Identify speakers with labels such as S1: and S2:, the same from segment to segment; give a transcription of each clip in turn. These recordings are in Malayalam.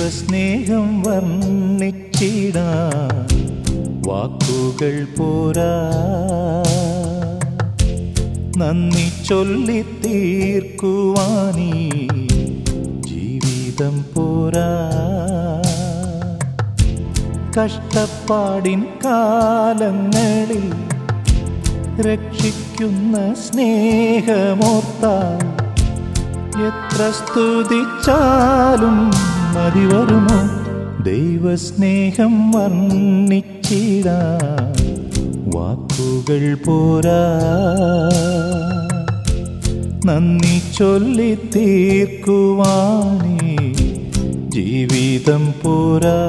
S1: ദൈവസ്നേഹം വർണ്ണിച്ചിടാൻ വാക്കുകൾ പോരാ നന്ദി ചൊല്ലി തീർക്കുവാനീ ജീവിതം പോരാ കഷ്ടപ്പാടിൻ കാലങ്ങളിൽ രക്ഷിക്കുന്ന സ്നേഹമോർത്താൽ എത്ര സ്തുതിച്ചാലും മതി വരുമോ ദൈവസ്നേഹം വർണ്ണിച്ചിടാൻ വാക്കുകൾ പോരാ നന്ദി ചൊല്ലി തീർക്കുവാനേ ജീവിതം പോരാ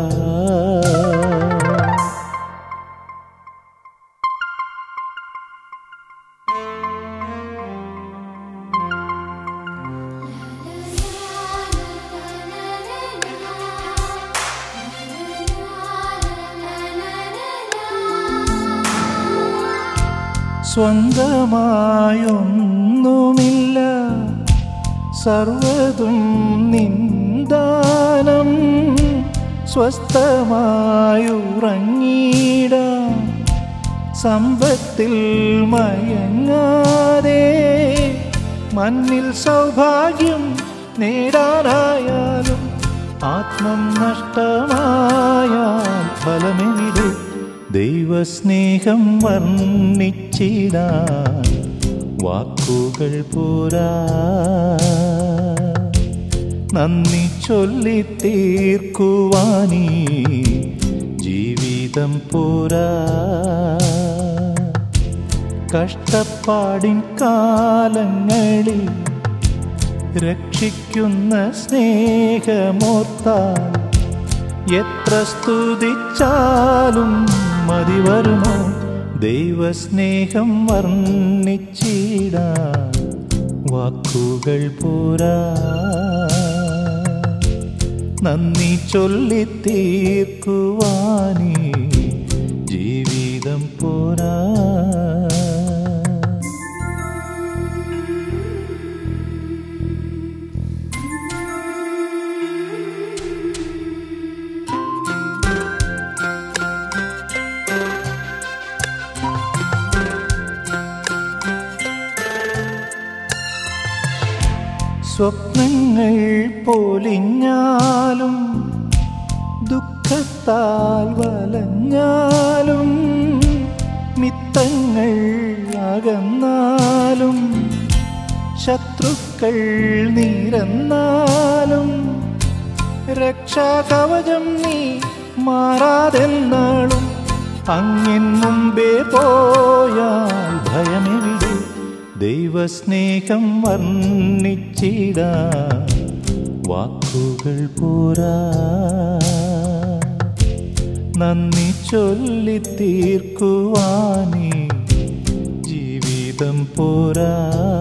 S1: സ്വന്തമായൊന്നുമില്ല സർവതും നിന്ദാനം സ്വസ്ഥമായുറങ്ങിടാം സമ്പത്തിൽ മയങ്ങാതെ മണ്ണിൽ സൗഭാഗ്യം നേടാനായാലും ആത്മം നഷ്ടമായാൽ ഫലമെവിടെ ദൈവസ്നേഹം വർണ്ണിച്ചിടാൻ വാക്കുകൾ പോരാ നന്ദി ചൊല്ലി തീർക്കുവാനീ ജീവിതം പോരാ കഷ്ടപ്പാടിൻ കാലങ്ങളിൽ രക്ഷിക്കുന്ന സ്നേഹമോർത്താൽ എത്ര സ്തുതിച്ചാലും മതി വരുമോ ദൈവസ്നേഹം വർണ്ണിച്ചിടാൻ വാക്കുകൾ പോരാ നന്ദി ചൊല്ലി തീർക്കുവാനീ ജീവിതം പോരാ സ്വപ്നങ്ങൾ പൊലിഞ്ഞാലും ദുഃഖത്താൽ വലഞ്ഞാലും മിത്തങ്ങൾ അകന്നാലും ശത്രുക്കൾ നിരന്നാലും രക്ഷാകവചം നീ മാറാതെന്നാളും അങ്ങിൻ മുമ്പേ പോയാൽ ഭയമെവിടെ ദൈവസ്നേഹം വർണ്ണിച്ചിടാൻ വാക്കുകൾ പോരാ നന്ദി ചൊല്ലി തീർക്കുവാനേ ജീവിതം പോരാ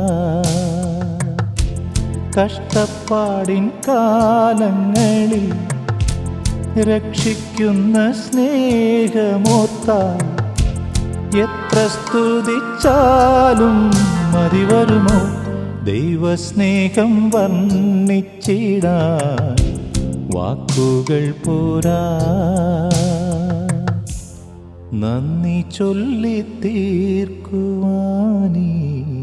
S1: കഷ്ടപ്പാടിൻ കാലങ്ങളിൽ രക്ഷിക്കുന്ന സ്നേഹമോർത്താൽ എത്ര സ്തുതിച്ചാലും മതി വരുമോ ദൈവസ്നേഹം വർണ്ണിച്ചിടാൻ വാക്കുകൾ പോരാ നന്ദി ചൊല്ലി തീർക്കുവാനീ